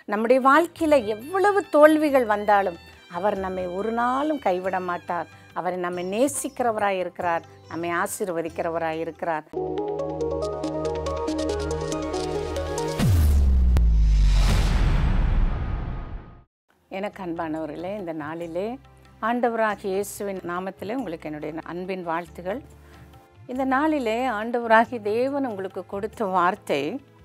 நம்முடைய வாழ்க்கையில் எவ்வளவு தோல்விகள் வந்தாலும் அவர் நம்மை ஒரு நாளும் கைவிட மாட்டார் அவர் நம்மை நேசிக்கிறவராய் இருக்கிறார் நம்மை ஆசீர்வதிக்கிறவராய் இருக்கிறார் எனக்கு அன்பானவர்களே இந்த நாளிலே ஆண்டவராகிய இயேசுவின் நாமத்திலே உங்களுக்கு என்னுடைய அன்பின் வாழ்த்துகள் இந்த நாளிலே ஆண்டவராகிய தேவன் உங்களுக்கு கொடுத்த வார்த்தை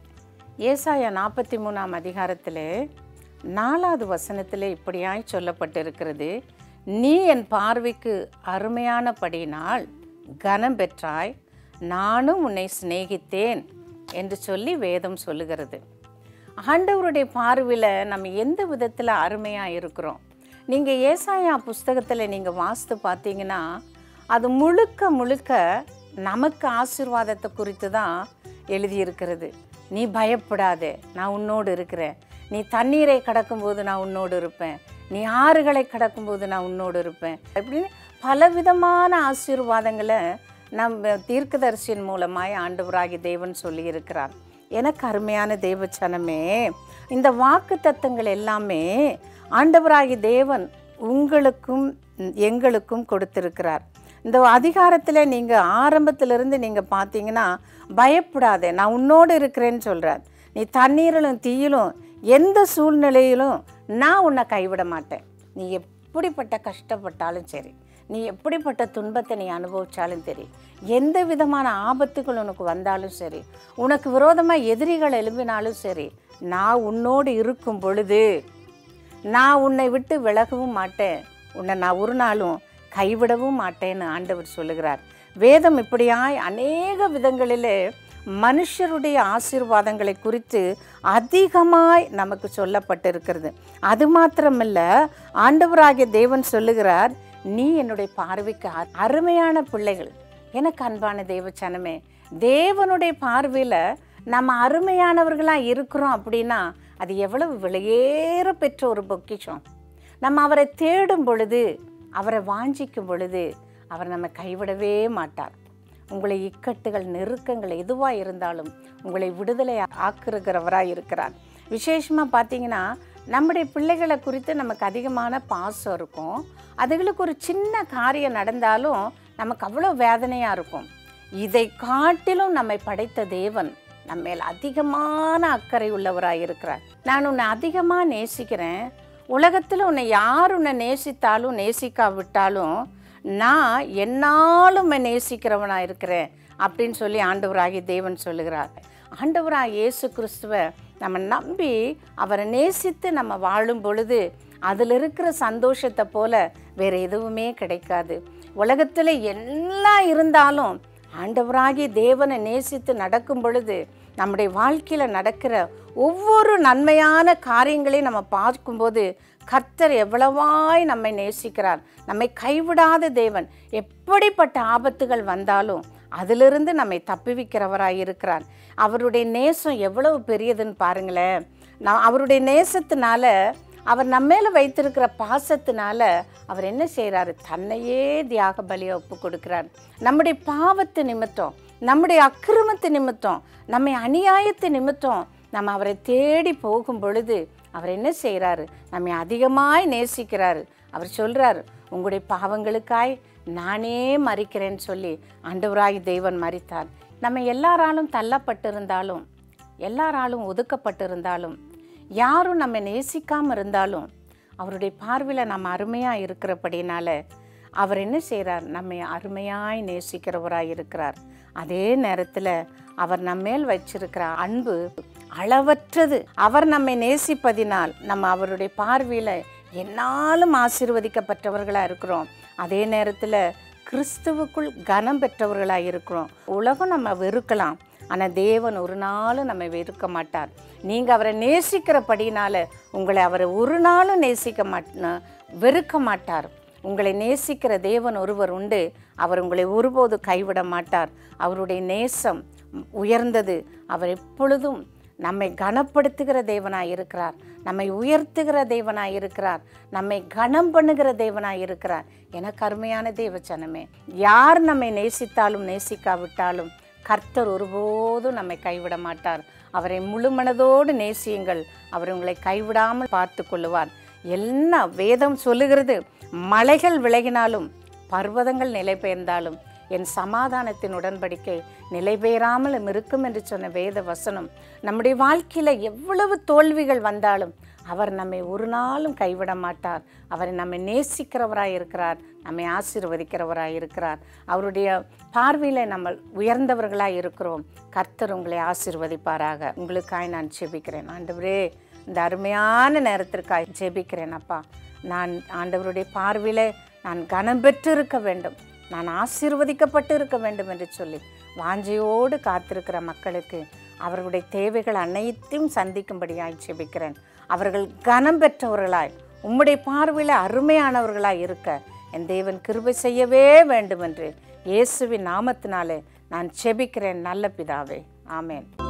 ஏசாயா நாற்பத்தி மூணாம் அதிகாரத்திலே நாலாவது வசனத்திலே இப்படியாய் சொல்லப்பட்டிருக்கிறது நீ என் பார்வைக்கு அருமையானபடியினால் கனம் பெற்றாய் நானும் உன்னை சிநேகித்தேன் என்று சொல்லி வேதம் சொல்லுகிறது ஆண்டவருடைய பார்வையில் நம்ம எந்த விதத்தில் அருமையாக இருக்கிறோம் நீங்கள் ஏசாயா புஸ்தகத்தில் நீங்கள் வாசித்து பார்த்தீங்கன்னா அது முழுக்க முழுக்க நமக்கு ஆசீர்வாதத்தை குறித்து தான் எழுதியிருக்கிறது நீ பயப்படாதே நான் உன்னோடு இருக்கிறேன் நீ தண்ணீரை கடக்கும்போது நான் உன்னோடு இருப்பேன் நீ ஆறுகளை கடக்கும்போது நான் உன்னோடு இருப்பேன் அப்படின்னு பலவிதமான ஆசீர்வாதங்களை நம்ம தீர்க்கதரிசியின் மூலமாய் ஆண்டவராகி தேவன் சொல்லியிருக்கிறார் எனக்கு அருமையான தேவச்சனமே இந்த வாக்கு தத்தங்கள் எல்லாமே ஆண்டவராகி தேவன் உங்களுக்கும் எங்களுக்கும் கொடுத்திருக்கிறார் இந்த அதிகாரத்தில் நீங்கள் ஆரம்பத்திலிருந்து நீங்கள் பார்த்தீங்கன்னா பயப்படாதே நான் உன்னோடு இருக்கிறேன்னு சொல்கிறார் நீ தண்ணீரிலும் தீயிலும் எந்த சூழ்நிலையிலும் நான் உன்னை கைவிட மாட்டேன் நீ எப்படிப்பட்ட கஷ்டப்பட்டாலும் சரி நீ எப்படிப்பட்ட துன்பத்தை நீ அனுபவிச்சாலும் சரி எந்த விதமான ஆபத்துகள் உனக்கு வந்தாலும் சரி உனக்கு விரோதமாக எதிரிகள் எழும்பினாலும் சரி நான் உன்னோடு இருக்கும் பொழுது நான் உன்னை விட்டு விலகவும் மாட்டேன் உன்னை நான் ஒரு நாளும் கைவிடவும் மாட்டேன்னு ஆண்டவர் சொல்லுகிறார் வேதம் இப்படியாய் அநேக விதங்களிலே மனுஷருடைய ஆசீர்வாதங்களை குறித்து அதிகமாய் நமக்கு சொல்லப்பட்டிருக்கிறது அது மாத்திரமல்ல ஆண்டவராகிய தேவன் சொல்லுகிறார் நீ என்னுடைய பார்வைக்கு அ- அருமையான பிள்ளைகள் எனக்கு அன்பான தேவச்சனமே தேவனுடைய பார்வையில் நம்ம அருமையானவர்களாக இருக்கிறோம் அப்படின்னா அது எவ்வளவு விலையேற பெற்ற ஒரு பொக்கிஷம் நம்ம அவரை தேடும் பொழுது அவரை வாஞ்சிக்கும் பொழுது அவர் நம்ம கைவிடவே மாட்டார் உங்களை இக்கட்டுகள் நெருக்கங்கள் எதுவாக இருந்தாலும் உங்களை விடுதலை ஆக்குறகிறவராக இருக்கிறார் விசேஷமாக பார்த்தீங்கன்னா நம்முடைய பிள்ளைகளை குறித்து நமக்கு அதிகமான பாசம் இருக்கும் அதுகளுக்கு ஒரு சின்ன காரியம் நடந்தாலும் நமக்கு அவ்வளோ வேதனையாக இருக்கும் இதை காட்டிலும் நம்மை படைத்த தேவன் நம்ம மேல் அதிகமான அக்கறை உள்ளவராக இருக்கிறார் நான் உன்னை அதிகமாக நேசிக்கிறேன் உலகத்தில் உன்னை யார் உன்னை நேசித்தாலும் நேசிக்காவிட்டாலும் நான் என்னாலும் உன்னை நேசிக்கிறவனாக இருக்கிறேன் அப்படின்னு சொல்லி ஆண்டவராகிய தேவன் சொல்லுகிறார் ஆண்டவராக இயேசு கிறிஸ்துவை நம்ம நம்பி அவரை நேசித்து நம்ம வாழும் பொழுது அதில் இருக்கிற சந்தோஷத்தை போல வேற எதுவுமே கிடைக்காது உலகத்தில் எல்லாம் இருந்தாலும் ஆண்டவராகிய தேவனை நேசித்து நடக்கும் பொழுது நம்முடைய வாழ்க்கையில் நடக்கிற ஒவ்வொரு நன்மையான காரியங்களையும் நம்ம பார்க்கும்போது கர்த்தர் எவ்வளவாய் நம்மை நேசிக்கிறார் நம்மை கைவிடாத தேவன் எப்படிப்பட்ட ஆபத்துகள் வந்தாலும் அதிலிருந்து நம்மை தப்புவிக்கிறவராய் இருக்கிறார் அவருடைய நேசம் எவ்வளவு பெரியதுன்னு பாருங்களேன் நான் அவருடைய நேசத்தினால அவர் நம்ம மேல வைத்திருக்கிற பாசத்தினால அவர் என்ன செய்கிறாரு தன்னையே தியாக பலியை ஒப்பு கொடுக்கிறார் நம்முடைய பாவத்து நிமித்தம் நம்முடைய அக்கிரமத்து நிமித்தம் நம்மை அநியாயத்து நிமித்தம் நம்ம அவரை தேடி போகும் பொழுது அவர் என்ன செய்கிறாரு நம்மை அதிகமாய் நேசிக்கிறாரு அவர் சொல்றாரு உங்களுடைய பாவங்களுக்காய் நானே மறிக்கிறேன்னு சொல்லி ஆண்டவராய் தேவன் மறித்தார் நம்ம எல்லாராலும் தள்ளப்பட்டிருந்தாலும் எல்லாராலும் ஒதுக்கப்பட்டிருந்தாலும் யாரும் நம்ம நேசிக்காமல் இருந்தாலும் அவருடைய பார்வையில் நம்ம அருமையாக இருக்கிறபடினால அவர் என்ன செய்கிறார் நம்மை அருமையாய் நேசிக்கிறவராய் இருக்கிறார் அதே நேரத்தில் அவர் நம்ம மேல் வச்சிருக்கிற அன்பு அளவற்றது அவர் நம்மை நேசிப்பதினால் நம்ம அவருடைய பார்வையில் என்னாலும் ஆசீர்வதிக்கப்பட்டவர்களாக இருக்கிறோம் அதே நேரத்தில் கிறிஸ்துவுக்குள் கனம் பெற்றவர்களாக இருக்கிறோம் உலகம் நம்ம வெறுக்கலாம் ஆனால் தேவன் ஒரு நாளும் நம்மை வெறுக்க மாட்டார் நீங்கள் அவரை நேசிக்கிறபடினால உங்களை அவரை ஒரு நாளும் நேசிக்க மாட்ட வெறுக்க மாட்டார் உங்களை நேசிக்கிற தேவன் ஒருவர் உண்டு அவர் உங்களை ஒருபோது கைவிட மாட்டார் அவருடைய நேசம் உயர்ந்தது அவர் எப்பொழுதும் நம்மை கனப்படுத்துகிற தேவனாய் இருக்கிறார் நம்மை உயர்த்துகிற தேவனாய் இருக்கிறார் நம்மை கனம் பண்ணுகிற தேவனாய் இருக்கிறார் எனக்கு அருமையான தேவச்சனமே யார் நம்மை நேசித்தாலும் நேசிக்காவிட்டாலும் கர்த்தர் ஒருபோதும் நம்மை கைவிட மாட்டார் அவரை முழு மனதோடு நேசியுங்கள் அவர் உங்களை கைவிடாமல் பார்த்து கொள்ளுவார் என்ன வேதம் சொல்லுகிறது மலைகள் விலகினாலும் பர்வதங்கள் நிலை பெயர்ந்தாலும் என் சமாதானத்தின் உடன்படிக்கை நிலை பெயராமலும் இருக்கும் என்று சொன்ன வேத வசனம் நம்முடைய வாழ்க்கையில் எவ்வளவு தோல்விகள் வந்தாலும் அவர் நம்மை ஒரு நாளும் கைவிட மாட்டார் அவர் நம்மை நேசிக்கிறவராய் இருக்கிறார் நம்மை ஆசீர்வதிக்கிறவராய் இருக்கிறார் அவருடைய பார்வையில் நம்ம உயர்ந்தவர்களாய் இருக்கிறோம் கர்த்தர் உங்களை ஆசீர்வதிப்பாராக உங்களுக்காய் நான் ஜெபிக்கிறேன் ஆண்டவரே இந்த அருமையான நேரத்திற்காய் ஜெபிக்கிறேன் அப்பா நான் ஆண்டவருடைய பார்வையில் நான் கனம் பெற்று இருக்க வேண்டும் நான் ஆசீர்வதிக்கப்பட்டு இருக்க வேண்டும் என்று சொல்லி வாஞ்சையோடு காத்திருக்கிற மக்களுக்கு அவர்களுடைய தேவைகள் அனைத்தையும் சந்திக்கும்படியாய் ஜெபிக்கிறேன் அவர்கள் கனம் பெற்றவர்களாய் உம்முடைய பார்வையில் அருமையானவர்களாய் இருக்க என் தேவன் கிருபை செய்யவே வேண்டும் என்று இயேசுவின் நாமத்தினாலே நான் செபிக்கிறேன் நல்ல பிதாவே ஆமேன்